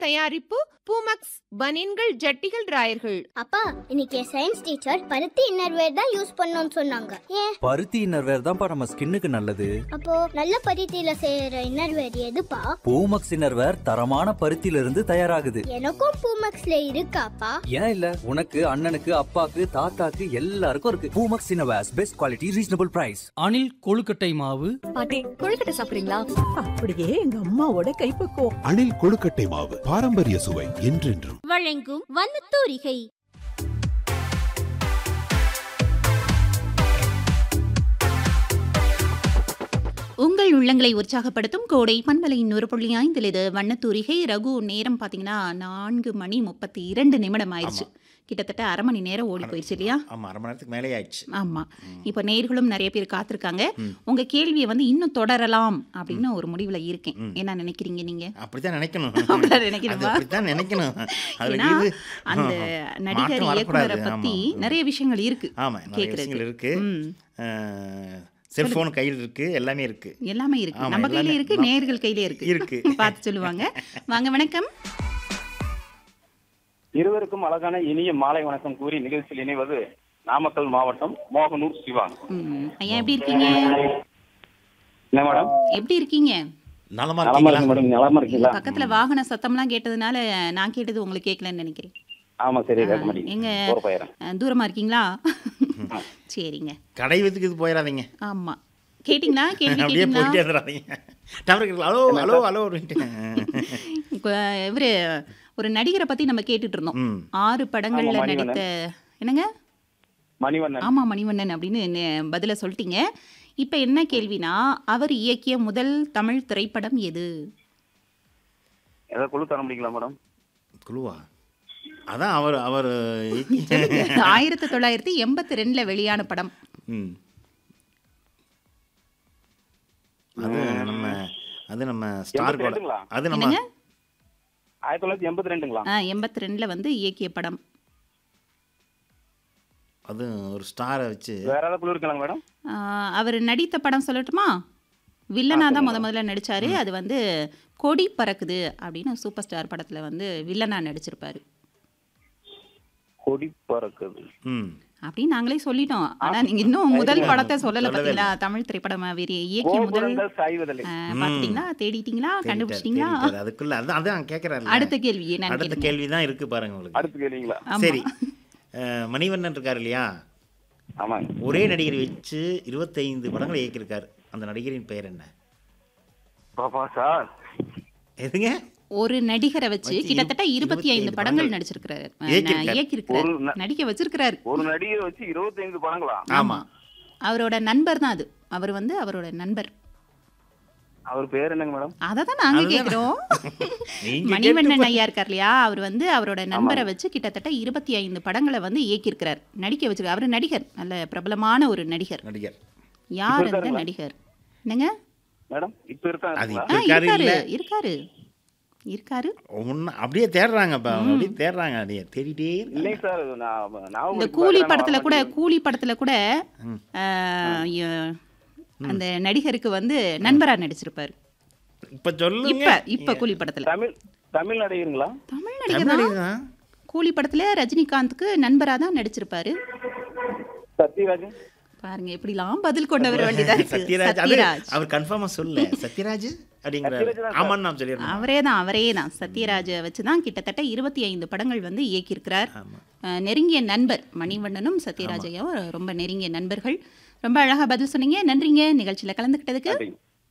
தயாரிப்பு பூமக்ஸ் பனின்கள் ஜட்டிகள் ராயர்கள் அப்பா இன்னைக்கு சயின்ஸ் டீச்சர் பருத்தி இன்னர்வேர் தான் யூஸ் பண்ணணும்னு சொன்னாங்க ஏன் பருத்தி இன்னர்வேர் தான்ப்பா நம்ம ஸ்கின்னுக்கு நல்லது அப்போ நல்ல பருத்தியில செய்யற இன்னர்வேர் எதுப்பா பூமக்ஸ் இன்னர்வேர் தரமான பருத்தியில இருந்து தயாராகுது எனக்கும் பூமக்ஸ்ல இருக்காப்பா ஏன் இல்ல உனக்கு அண்ணனுக்கு அப்பாக்கு தாத்தாக்கு எல்லாருக்கும் இருக்கு Poomex innerwears best quality reasonable price Anil கொழுக்கட்டை மாவு பாட்டி கொழுக்கட்டை சாப்பிடுறீங்களா அப்படியே எங்க அம்மாவோட கைப்பக்குவம் அணில் கொழுக்கட்டை மாவு பாரம்பரிய சுவை என்றென்றும் வழங்கும் வண்ணத்தூரிகை உங்கள் உள்ளங்களை உற்சாகப்படுத்தும் கோடை பண்பலையின் ஒரு புள்ளி ஐந்தில் இது வண்ணத்தூரிகை ரகு நேரம் பார்த்தீங்கன்னா நான்கு மணி முப்பத்தி இரண்டு நிமிடம் ஆயிடுச்சு கிட்டத்தட்ட அரை மணி நேரம் ஓடி போயிடுச்சு இல்லையா ஆமாம் அரை மணி நேரத்துக்கு மேலே ஆயிடுச்சு ஆமா இப்போ நேர்களும் நிறைய பேர் காத்திருக்காங்க உங்க கேள்வியை வந்து இன்னும் தொடரலாம் அப்படின்னு ஒரு முடிவுல இருக்கேன் என்ன நினைக்கிறீங்க நீங்க அப்படித்தான் நினைக்கணும் அப்படிதான் நினைக்கணுமா? அது அப்படித்தான் நினைக்கணும் அதுல ஏன்னா இது அந்த நடிகர் மாற்றம் இயக்குனரை வரக்கூடாது. பத்தி ஆமா. நிறைய விஷயங்கள் இருக்கு ஆமா நிறைய கேக்குறதுக்கு. விஷயங்கள் இருக்கு ம். செல்போன் கையில் இருக்கு எல்லாமே இருக்கு எல்லாமே இருக்கு ஆமா, நம்ம கையில எல்லாமே. இருக்கு நம்ம- நேர்கள் கையில இருக்கு இருக்கு. பார்த்து சொல்லுவாங்க வாங்க வணக்கம் இருவருக்கும் அழகான இனிய மாலை வணக்கம் கூறி நிகழ்ச்சியில் இணைவது நாமக்கல் மாவட்டம் மோகனூர் சிவா ம், ஐயா எப்படி இருக்கீங்க என்ன மேடம் எப்படி இருக்கீங்க நலமா நலமா இருக்கீங்களா இருக்கு மேடம் நலமா இருக்கீங்களா பக்கத்துல வாகன சத்தம்லாம் கேட்டதுனால நான் கேட்டது உங்களுக்கு கேட்கலன்னு நினைக்கிறேன் ஆமா சரி கேட்க எங்க மாட்டேங்க ஒரு பயிரம் அஹ், தூரமா இருக்கீங்களா சரிங்க கடை வீட்டுக்கு இது போயிடாதீங்க ஆமா கேட்டிங்களா கேள்வி அப்படியே போயிட்டே கேட்டிங்களா இருந்துடாதீங்க டவர் ஹலோ ஹலோ ஹலோ அப்படின்ட்டு இப்ப இவரு ஒரு நடிகரை பத்தி நம்ம கேட்டுட்டு இருந்தோம் ம். ஆறு படங்கள்ல ஆமா, மணிவண்ணன். நடித்த என்னங்க மணிவண்ணன் ஆமா மணிவண்ணன் அப்படின்னு நெ- பதில சொல்லிட்டீங்க இப்ப என்ன கேள்வினா அவர் இயக்கிய முதல் தமிழ் திரைப்படம் எது ஏதாவது குழு தர முடியுங்களா மேடம் குழுவா அதான் அவர் அவர் ஆயிரத்தி தொள்ளாயிரத்தி எண்பத்தி ரெண்டுல வெளியான படம் ம் அது நம்ம அது நம்ம ஸ்டார் கூட ரெண்டுங்களா? அது நம்ம என்னங்க ஆயிரத்தி தொள்ளாயிரத்தி எண்பத்தி ரெண்டுங்களா எண்பத்தி ரெண்டுல வந்து இயக்கிய படம் அது ஒரு ஸ்டாரை வச்சு வேற ஏதாவது குழு இருக்கலாங்க மேடம் ஆஹ் அவர் நடித்த படம் சொல்லட்டுமா வில்லனா தான் முத முதல்ல நடிச்சாரு அது வந்து கொடி பறக்குது அப்படின்னு சூப்பர் ஸ்டார் படத்துல வந்து வில்லனா நடிச்சிருப்பாரு கொடி பறக்குது ம் அப்படின்னு நாங்களே சொல்லிட்டோம் ஆனா நீங்க இன்னும் முதல் படத்தை சொல்லல சொல்லவே பாத்தீங்களா தமிழ் திரைப்படம் வேற இயக்கிய முதல் கோபுரங்கள் சாய்வதில்லை ஆஹ் பாத்தீங்களா தேடிட்டீங்களா தேடிட்டாரு, கண்டுபிடிச்சிட்டீங்களா தேடிட்டாரு. அதுக்குள்ள அதான் அதான் கேட்கறாரு அடுத்த கேள்வி என்னன்னு அடுத்த கேளுங்க. கேள்வி தான் இருக்கு பாருங்க உங்களுக்கு அடுத்து கேள்விங்களா ஆமா. சரி அஹ், மணிவண்ணன் இருக்காரு இல்லையா ஆமாங்க ஒரே நடிகரை வச்சு இருபத்தைந்து படங்களை இயக்கியிருக்காரு அந்த நடிகரின் பெயர் என்ன பாப்பா சார் எதுங்க ஒரு நடிகரை வச்சு வச்சு கிட்டத்தட்ட இரு- இருபத்தி ஐந்து இருபத்தைந்து படங்கள் படங்கள் நடிச்சிருக்கிறாரு இயக்கியிருக்காரு. இயக்கியிருக்கிறாரு ஒரு ந- நடிக்க வச்சிருக்கிறாரு ஒரு நடிகரை வச்சு இருபத்தைந்து படங்களா ஆமா அவரோட நண்பர் தான் அது அவர் வந்து அவரோட நண்பர் அவர் பேர் என்னங்க மேடம் அதை தான் நாங்க அதுதான். கேக்குறோம் நீங்க மணிவண்ணன் கேட்டு ஐயா இருக்கார் இல்லையா அவர் வந்து அவரோட நண்பரை வச்சு கிட்டத்தட்ட இருபத்தி ஐந்து படங்களை வந்து இயக்கியிருக்கிறார் நடிக்க வச்சிருக்காரு அவர் நடிகர் நல்ல பிரபலமான ஒரு நடிகர் நடிகர் யார் அந்த இருக்காருங்களா? நடிகர் என்னங்க மேடம் இப்ப இருக்கா அது ஆ இப்ப இருக்காரு இருக்காரு இல்ல இருக்காரு இருக்காரு முன்ன- அப்படியே தேடுறாங்க இப்ப அவங்க அப்படியே தேடுறாங்க அப்படியே தேடிட்டே இருக்காங்க. இல்லைங்க சார் நான் நான் இந்த கூலி படத்துல கூட கூலி படத்துல கூட ஆ, ய- அந்த நடிகருக்கு வந்து நண்பரா நடிச்சிருப்பாரு இப்ப சொல்லுங்க இப்ப இப்ப கூலி படத்துல தமிழ் தமிழ் நடிகருங்களா தமிழ் தமிழ் நடிகர் தான் நடிகர் தான். கூலி படத்துல ரஜினிகாந்துக்கு நண்பரா தான் நடிச்சிருப்பாரு சத்யராஜன் பாருங்க எப்படிலாம் பதில் கொண்டு வர வேண்டியதா இருக்கு சத்யராஜ் அது சத்யராஜ் அவர் கன்ஃபார்மா சொல்ல சத்யராஜ் அப்படிங்கிற சத்யராஜ் தான் ஆமான்னு நான் சொல்லிடுறேன் அவரே தான் அவரே தான் சத்யராஜை வச்சு தான் கிட்டத்தட்ட இருபத்தி ஐந்து படங்கள் வந்து இயக்கியிருக்கிறார் ஆமா. அஹ், நெருங்கிய நண்பர் மணிவண்ணனும் சத்யராஜையும் ரொம்ப நெருங்கிய நண்பர்கள் ரொம்ப அழகா பதில் சொன்னீங்க நன்றிங்க நிகழ்ச்சியில கலந்துக்கிட்டதுக்கு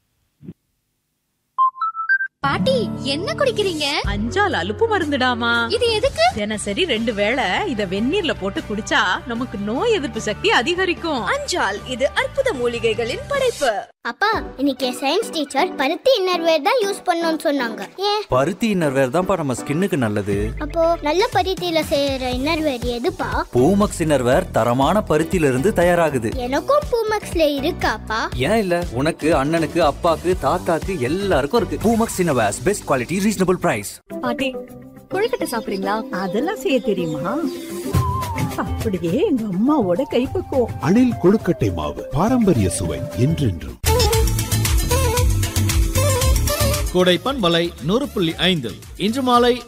பாட்டி என்ன குடிக்கிறீங்க அஞ்சால் அலுப்பு மருந்துடாமா இது எதுக்கு தினசரி ரெண்டு வேளை இத வெந்நீர்ல போட்டு குடிச்சா நமக்கு நோய் எதிர்ப்பு சக்தி அதிகரிக்கும் அஞ்சால் இது அற்புத மூலிகைகளின் படைப்பு அப்பா இன்னைக்கு சயின்ஸ் டீச்சர் பருத்தி இன்னர்வேர் தான் யூஸ் பண்ணணும்னு சொன்னாங்க ஏன் பருத்தி இன்னர்வேர் தான்ப்பா நம்ம ஸ்கின்னுக்கு நல்லது அப்போ நல்ல பருத்தியில செய்யற இன்னர்வேர் எதுப்பா பூமக்ஸ் இன்னர்வேர் தரமான பருத்தியில இருந்து தயாராகுது எனக்கும் பூமக்ஸ்ல இருக்காப்பா ஏன் இல்ல உனக்கு அண்ணனுக்கு அப்பாக்கு தாத்தாக்கு எல்லாருக்கும் இருக்கு Poomex innerwears best quality reasonable price பாட்டி கொழுக்கட்டை சாப்பிடுறீங்களா அதெல்லாம் செய்ய தெரியுமா அப்படியே எங்க அம்மாவோட கைப்பக்குவம் அணில் கொழுக்கட்டை மாவு பாரம்பரிய சுவை என்றென்றும் கோடை பண்பலை நூறு புள்ளி ஐந்து இன்று மாலை